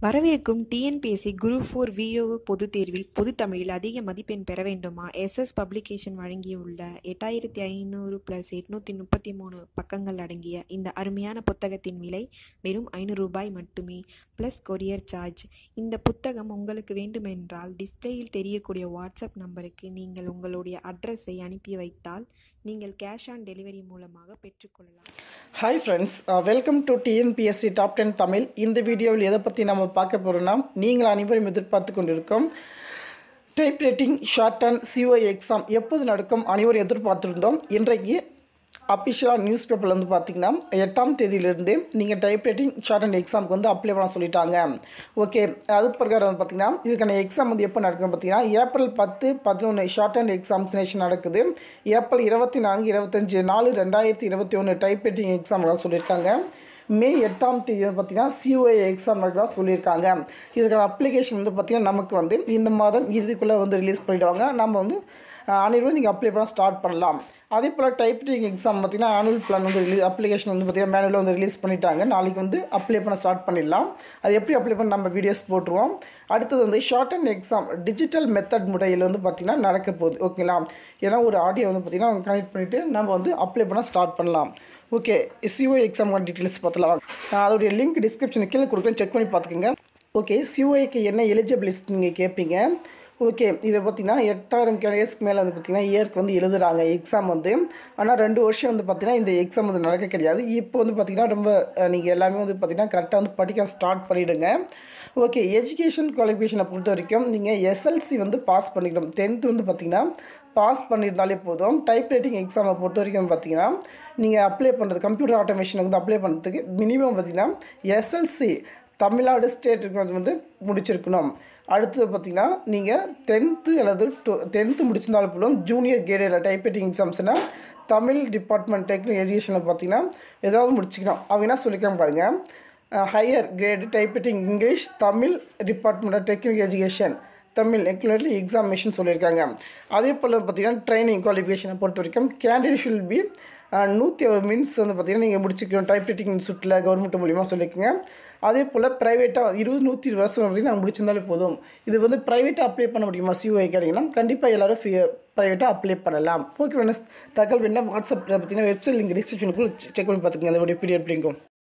வரவிருக்கும் TNPSC group four VO பொதுத் தேர்வில் பொதுத் தமிழில் அதிக மதிப்பெண் பெற வேண்டுமா எஸ்எஸ் பப்ளிகேஷன் வழங்கியுள்ள எட்டாயிரத்தி ஐநூறு ப்ளஸ் எட்நூற்றி முப்பத்தி மூணு பக்கங்கள் அடங்கிய இந்த அருமையான புத்தகத்தின் விலை வெறும் ஐநூறு ரூபாய் மட்டுமே ப்ளஸ் கொரியர் சார்ஜ் இந்த புத்தகம் உங்களுக்கு வேண்டுமென்றால் டிஸ்பிளேயில் தெரியக்கூடிய வாட்ஸ்அப் நம்பருக்கு நீங்கள் உங்களுடைய அட்ரஸை அனுப்பி வைத்தால் நீங்கள் கேஷ் ஆன் டெலிவரி மூலமாக பெற்றுக்கொள்ளலாம் hi friends welcome to TNPSC top ten Tamil இந்த வீடியோவில் எதை பற்றி நம்ம பார்க்க போகிறோம்னா நீங்கள் அனைவரும் எதிர்பார்த்து கொண்டிருக்கோம் type writing shorthand CO exam எப்போது நடக்கும் அனைவரும் எதிர்பார்த்துருந்தோம் இன்றைக்கு அஃபிஷியலாக நியூஸ் பேப்பரில் வந்து பார்த்தீங்கன்னா எட்டாம் தேதியிலிருந்து நீங்கள் டைப் ரைட்டிங் ஷார்ட் அண்ட் எக்ஸாமுக்கு வந்து அப்ளை பண்ண சொல்லிட்டாங்க ஓகே அது பிரகாரம் வந்து பார்த்தீங்கன்னா இதுக்கான எக்ஸாம் வந்து எப்போ நடக்கும் பார்த்தீங்கன்னா ஏப்ரல் பத்து பதினொன்று ஷார்ட் அண்ட் எக்ஸாமினேஷன் நடக்குது ஏப்ரல் இருபத்தி நான்கு இருபத்தஞ்சி நாலு ரெண்டாயிரத்தி இருபத்தி ஒன்று டைப் ரைட்டிங் எக்ஸாம் தான் சொல்லியிருக்காங்க மே எட்டாம் தேதி வந்து பார்த்தீங்கன்னா சிஓஏ எக்ஸாம் தான் சொல்லியிருக்காங்க இதுக்கான அப்ளிகேஷன் வந்து பார்த்திங்கன்னா நமக்கு வந்து இந்த மாதம் இறுதிக்குள்ளே வந்து ரிலீஸ் பண்ணிவிடுவாங்க நம்ம வந்து அனைவரும் நீங்கள் அப்ளை பண்ண ஸ்டார்ட் பண்ணலாம் அதே போல் டைப்ரைட்டிங் எக்ஸாம் பார்த்திங்கன்னா ஆனுவல் பிளான் வந்து ரிலீஸ் அப்ளிகேஷன் வந்து பார்த்திங்கன்னா மேனுவலில் வந்து ரிலீஸ் பண்ணிட்டாங்க நாளைக்கு வந்து அப்ளை பண்ண ஸ்டார்ட் பண்ணிடலாம் அது எப்படி அப்ளை பண்ண நம்ம வீடியோஸ் போட்டுருவோம் அடுத்தது வந்து shorthand exam digital method முறையில் வந்து பார்த்திங்கன்னா நடக்க போகுது ஓகேங்களா ஏன்னா ஒரு ஆடியோ வந்து பார்த்திங்கன்னா அவங்க கனெக்ட் பண்ணிவிட்டு நம்ம வந்து அப்ளை பண்ண ஸ்டார்ட் பண்ணலாம் ஓகே சிஓ எக்ஸாம் டீட்டெயில்ஸ் பார்த்துலாம் அதோடைய லிங்க் டிஸ்கிரிப்ஷன் கீழே கொடுக்குறேன் செக் பண்ணி பார்த்துக்கோங்க ஓகே சிஓஏக்கு என்ன எலிஜிபிலிஸ்ட் நீங்கள் கேட்பீங்க ஓகே இதை பார்த்தீங்கன்னா எட்டாயிரம் கேண்டிடேட்ஸ்க்கு மேலே வந்து பார்த்திங்கன்னா இயருக்கு வந்து எழுதுகிறாங்க எக்ஸாம் வந்து ஆனால் ரெண்டு வருஷம் வந்து பார்த்திங்கன்னா இந்த எக்ஸாம் வந்து நடக்க கிடையாது இப்போ வந்து பார்த்திங்கன்னா ரொம்ப நீங்கள் எல்லாமே வந்து பார்த்திங்கன்னா கரெக்டாக வந்து படிக்க ஸ்டார்ட் பண்ணிவிடுங்க ஓகே எஜுகேஷன் குவாலிஃபிகேஷனை பொறுத்த வரைக்கும் நீங்கள் எஸ்எல்சி வந்து பாஸ் பண்ணிக்கணும் டென்த்து வந்து பார்த்திங்கன்னா பாஸ் பண்ணியிருந்தாலே போதும் டைப் ரைட்டிங் எக்ஸாமை பொறுத்த வரைக்கும் பார்த்தீங்கன்னா நீங்கள் அப்ளை பண்ணுறது கம்ப்யூட்டர் ஆட்டோமேஷனுக்கு வந்து அப்ளை பண்ணுறதுக்கு மினிமம் பார்த்தீங்கன்னா எஸ்எல்சி தமிழ்நாடு ஸ்டேட் வந்து முடிச்சிருக்கணும் அடுத்தது பார்த்திங்கன்னா நீங்கள் டென்த்து அல்லது டூ டென்த்து முடிச்சிருந்தாலும் போதும் ஜூனியர் கேடில் டைப் ரைட்டிங் எக்ஸாம்ஸ்னால் தமிழ் டிபார்ட்மெண்ட் டெக்னிக் எஜுகேஷனில் பார்த்தீங்கன்னா ஏதாவது முடிச்சுக்கணும் அவங்க என்ன சொல்லிக்கிறாங்க பாருங்கள் higher grade typewriting English Tamil department technical education Tamil எக்லட்லி எக்ஸாமினேஷன் சொல்லியிருக்காங்க அதே போல் பார்த்திங்கன்னா ட்ரைனிங் குவாலிஃபிகேஷனை பொறுத்த வரைக்கும் கேண்டிடேட் ஷுல் பி நூற்றி ஒரு மினிட்ஸ் வந்து பார்த்திங்கன்னா நீங்கள் முடிச்சுக்கணும் டைப் ரைட்டிங் இன்ஸ்டியூட்டில் கவர்மெண்ட் மூலியமாக சொல்லியிருக்கீங்க அதே போல் ப்ரைவேட்டாக இருபது நூற்றி இருபது வருஷம் பார்த்திங்கன்னா நாங்கள் முடிச்சிருந்தாலே போதும் இது வந்து ப்ரைவேட்டாக அப்ளை பண்ண முடியுமா சிஓஐ கேட்டிங்கன்னா கண்டிப்பாக எல்லோரும் ஃப்ரீ ப்ரைவேட்டாக அப்ளை பண்ணலாம் ஓகே வேணும் தகவல் வேணால் வாட்ஸ்அப்பில் பார்த்தீங்கன்னா வெப்சைட் லிங்க் டிஸ்கிரிப்ஷனுக்குள்ளே செக் பண்ணி பார்த்துக்கோங்க அதோடைய பீரியட் லிங்கும்